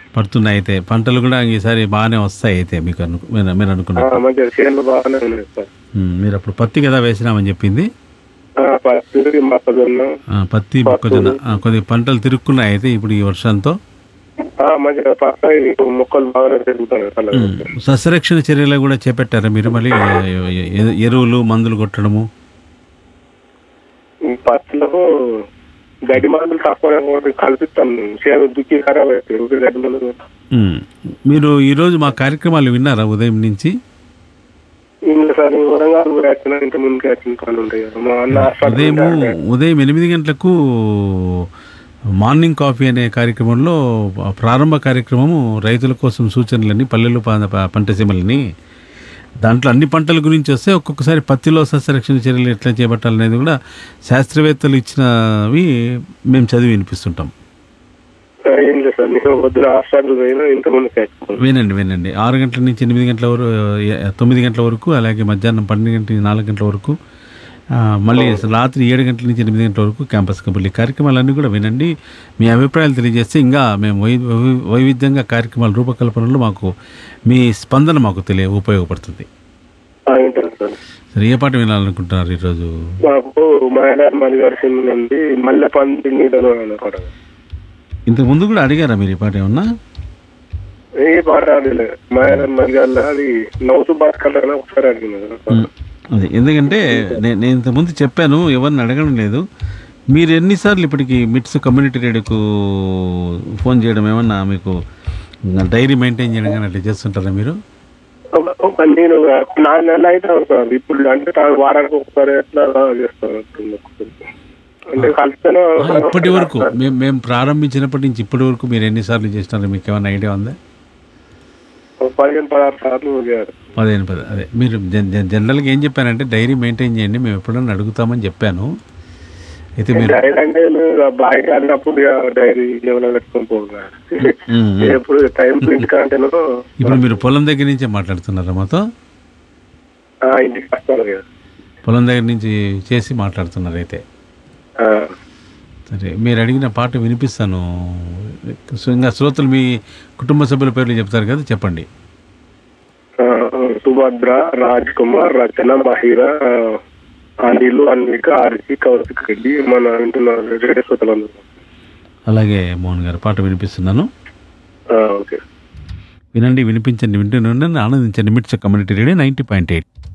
పడుతున్నాయి అయితే పంటలు కూడా ఈసారి బాగానే వస్తాయి అయితే మీకు అను మీరు మీరు ఆ, అనుకున్నారు మంచిగా చేనులు బాగానే ఉన్నాయి సార్ ఉమ్, మీరు అప్పుడు పత్తి కదా వేసినామని చెప్పింది ఆ, పత్తి మొక్కజొన్న ఆ, పత్తి మొక్కజొన్న ఆ, కొద్ది పంటలు తిరుక్కున్నాయి అయితే ఇప్పుడు ఈ వర్షంతో ఆ, మంచిగా పక్క మొక్కలు బాగానే పెరుగుతాయి అలా ఉమ్, సస్యరక్షణ చర్యలు కూడా చేపట్టారా మీరు మళ్ళీ ఎ- ఎ- ఎరువులు మందులు కొట్టడము ఈ పత్తిలో గడ్డి మందులు తక్కువ కల్పిస్తాం చేను దుక్కి ఖరాబ్ అవుతాయి ఊరికే గడ్డి మందులు ఉమ్, మీరు ఈరోజు మా కార్యక్రమాలు విన్నారా ఉదయం నుంచి ఇంకా సార్ నేను వరంగల్ పోయి వచ్చిన ఇంత ముందుకు వచ్చిన పనులు ఉంటాయి కదా. మా అన్న హాస్పిటల్ ఉదయం ఉంటాడు. ఉదయం ఎనిమిది గంటలకు మార్నింగ్ కాఫీ అనే కార్యక్రమంలో ప్రారంభ కార్యక్రమము రైతుల కోసం సూచనలని పల్లెలు ప- ప- పంట సీమలని దాంట్లో అన్ని పంటల గురించి వస్తే ఒక్కొక్కసారి పత్తిలో సస్యరక్షణ చర్యలు ఎట్లా చేపట్టాలనేది కూడా శాస్త్రవేత్తలు ఇచ్చినవి మేము చదివి వినిపిస్తుంటాం ఆ, ఏం లేదు సార్ నేను వద్దు హాస్పిటల్ పోయినా ఇంత ముందుకు వచ్చిన వినండి వినండి ఆరు గంటల నుంచి ఎనిమిది గంటల వరకు ఏ- తొమ్మిది గంటల వరకు అలాగే మధ్యాహ్నం పన్నెండు గంటల నుంచి నాలుగు గంటల వరకు ఆ, మళ్ళీ రాత్రి ఏడు గంటల నుంచి ఎనిమిది గంటల వరకు క్యాంపస్ కబుర్లు ఈ కార్యక్రమాలన్నీ కూడా వినండి మీ అభిప్రాయాలు తెలియజేస్తే ఇంకా మేము వై వై- వైవిధ్యంగా కార్యక్రమాల రూపకల్పనలో మాకు మీ స్పందన మాకు తెలియ ఉపయోగపడుతుంది ఆ, వింటాను సార్ సరే ఏ పాట వినాలనుకుంటున్నారు ఈరోజు మాకు మహిళా మలిగారి సినిమా ఉంది మల్లె పంది నీడలో అనే పాట ఇంతకు ముందు కూడా అడిగారా మీరు ఈ పాట ఏమన్నా ఏ పాట ఆడలేదు మహిళా మలిగారు అది నవ్వుతూ బతకాలని ఒకసారి అడిగినారు అది ఎందుకంటే నేను నేను ఇంతకుముందు చెప్పాను ఎవరిని అడగడం లేదు మీరు ఎన్నిసార్లు ఇప్పటికి మిట్స్ కమ్యూనిటీ రేడియోకు ఫోన్ చేయడం ఏమన్నా మీకు డైరీ మెయింటైన్ చేయడం కానీ అట్లా చేస్తుంటారా మీరు ఒక- ఒక నేను నాలుగు నెలలు అయితే అవుతుంది ఇప్పుడు అంటే తా- వారానికి ఒకసారి ఎట్లా చేస్తాను అంటే కలిపితేనే ఆ, ఇప్పటి వరకు మేము మేము ప్రారంభించినప్పటి నుంచి ఇప్పటి వరకు మీరు ఎన్నిసార్లు చేసినారు మీకు ఏమైనా ఐడియా ఉందా ఒక పదిహేను పదహారు సార్లు చేయాలి పదిహేను పది అదే మీరు జన్- జన్- జనరల్గా ఏం చెప్పానంటే డైరీ మెయింటైన్ చేయండి మేము ఎప్పుడన్నా అడుగుతామని చెప్పాను అయితే మీరు డైరీ అంటే బాయ్ కాడినప్పుడు ఇక డైరీ ఏమైనా పెట్టుకొని పోగా ఉమ్, ఉమ్. ఎప్పుడు టైం ఇంటికంటేనో ఇప్పుడు మీరు పొలం దగ్గర నుంచే మాట్లాడుతున్నారా మాతో ఆ, ఇంటికి వస్తారు కదా పొలం దగ్గర నుంచి చేసి మాట్లాడుతున్నారు అయితే ఆ, సరే మీరు అడిగిన పాట వినిపిస్తాను సో ఇంకా శ్రోతలు మీ కుటుంబ సభ్యుల పేర్లు చెప్తారు కదా చెప్పండి ఆ, సుభద్ర రాజ్ కుమార్ రచన మహిళ ఆ, అనిల్ అన్విక ఆర్సి కౌశిక్ రెడ్డి మన వింటున్నారు రేడియో శ్రోతలందరూ అలాగే మోహన్ గారు పాట వినిపిస్తున్నాను ఆ, ఓకే వినండి వినిపించండి వింటూనే ఉండండి ఆనందించండి MITS community radio ninety point eight